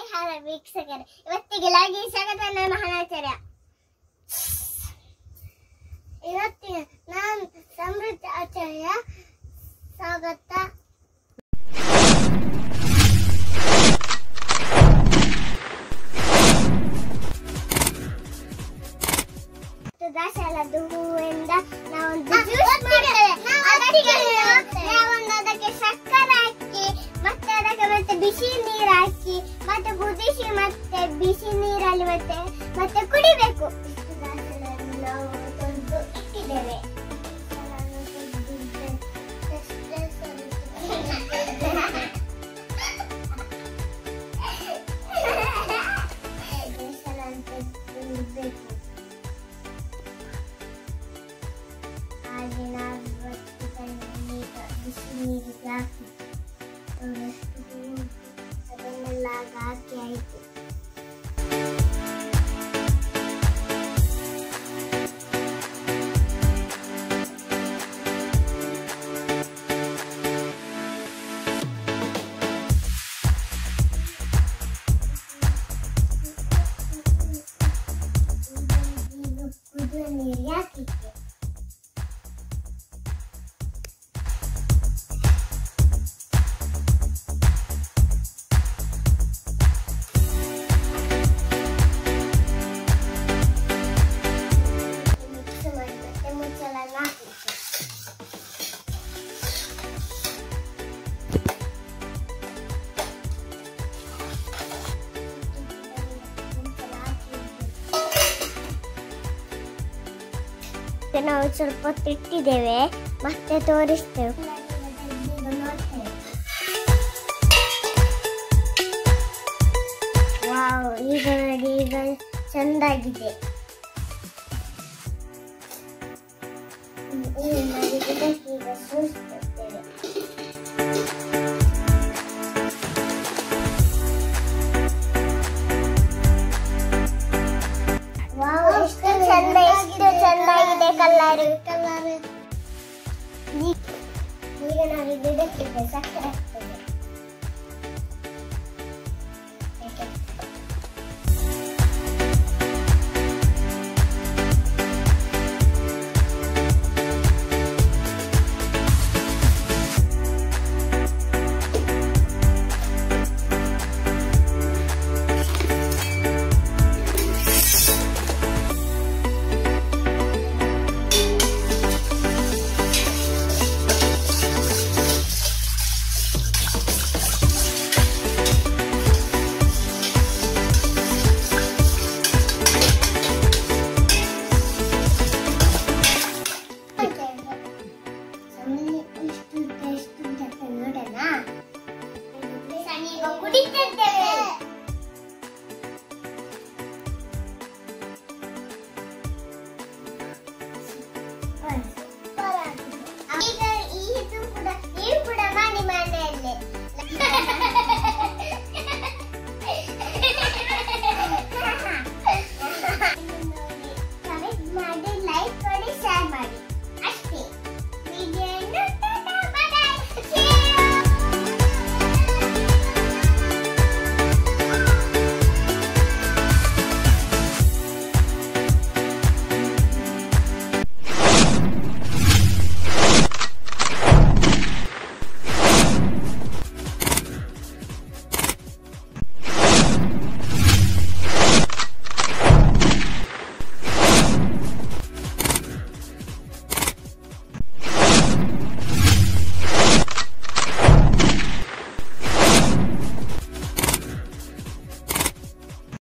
ಹರ ವೀಕ್ಷಕರೇ ಇವತ್ತಿಗೆ ಲಾಗಿ ಸ್ವಾಗತ ನನ್ನ ಮಹಾನಾಚಾರ್ಯ ಇವತ್ತಿನ ನಾನು ಸಮೃದ್ಧ ಆಚಾರ್ಯ ಸ್ವಾಗತ ದಾಸಲದ್ದು ಹೂವಿಂದ ನಾವೊಂದು ಜ್ಯೂಸ್ ಮಾಡ್ತೇವೆ ಅದಕ್ಕೆ ನಾವೊಂದು ಅದಕ್ಕೆ ಸಕ್ಕರೆ ಹಾಕಿ ಮತ್ತೆ ಅದಕ್ಕೆ ಮತ್ತೆ ಬಿಸಿ ನೀರು ಹಾಕಿ ಮತ್ತೆ ಕುದಿಸಿ ಮತ್ತೆ ಬಿಸಿ ನೀರಲ್ಲಿ ಮತ್ತೆ ಮತ್ತೆ ಕುಡಿಬೇಕು ಇಷ್ಟು ದಾಸಲನ್ನು ನಾವು ತಂದು ಇಟ್ಟಿದ್ದೇವೆ ಬೇಕು ಹಾಗೆ ನಾವು ನೀರು ಬಿಸಿ ನೀರಿಗೆ ಹಾಕಿ ಒಂದಷ್ಟು ಹೂವು ಅದನ್ನೆಲ್ಲ ಹಾಕಿ ಆಯಿತು ಕುದಿಯುವ ನೀರಿಗೆ ಹಾಕಿದ್ದೆ ಮಿಕ್ಸ್ ಮಾಡಿ ಮತ್ತೆ ಮುಚ್ಚಳನ್ನ ಹಾಕಲಿಕ್ಕೆ ಮತ್ತೆ ನಾವು ಸ್ವಲ್ಪ ಹೊತ್ತು ಇಟ್ಟಿದ್ದೇವೆ ಮತ್ತೆ ತೋರಿಸ್ತೇವೆ ವಾವ್ ಈಗ ನೋಡಿ ಈಗ ಚೆಂದಾಗಿದೆ ಈ ಮಾಡಿ ಇದಕ್ಕೆ ಈಗ ಸೋಸಿರ್ತೇವೆ ವಾವ್ ಎಷ್ಟು ಚಂದ ಎಷ್ಟು ಚಂದಾಗಿದೆ ಕಲರ್ ಕಲರ್ ಈಗ ನಾವು ಇದಕ್ಕೆ ಸಕ್ಕರೆ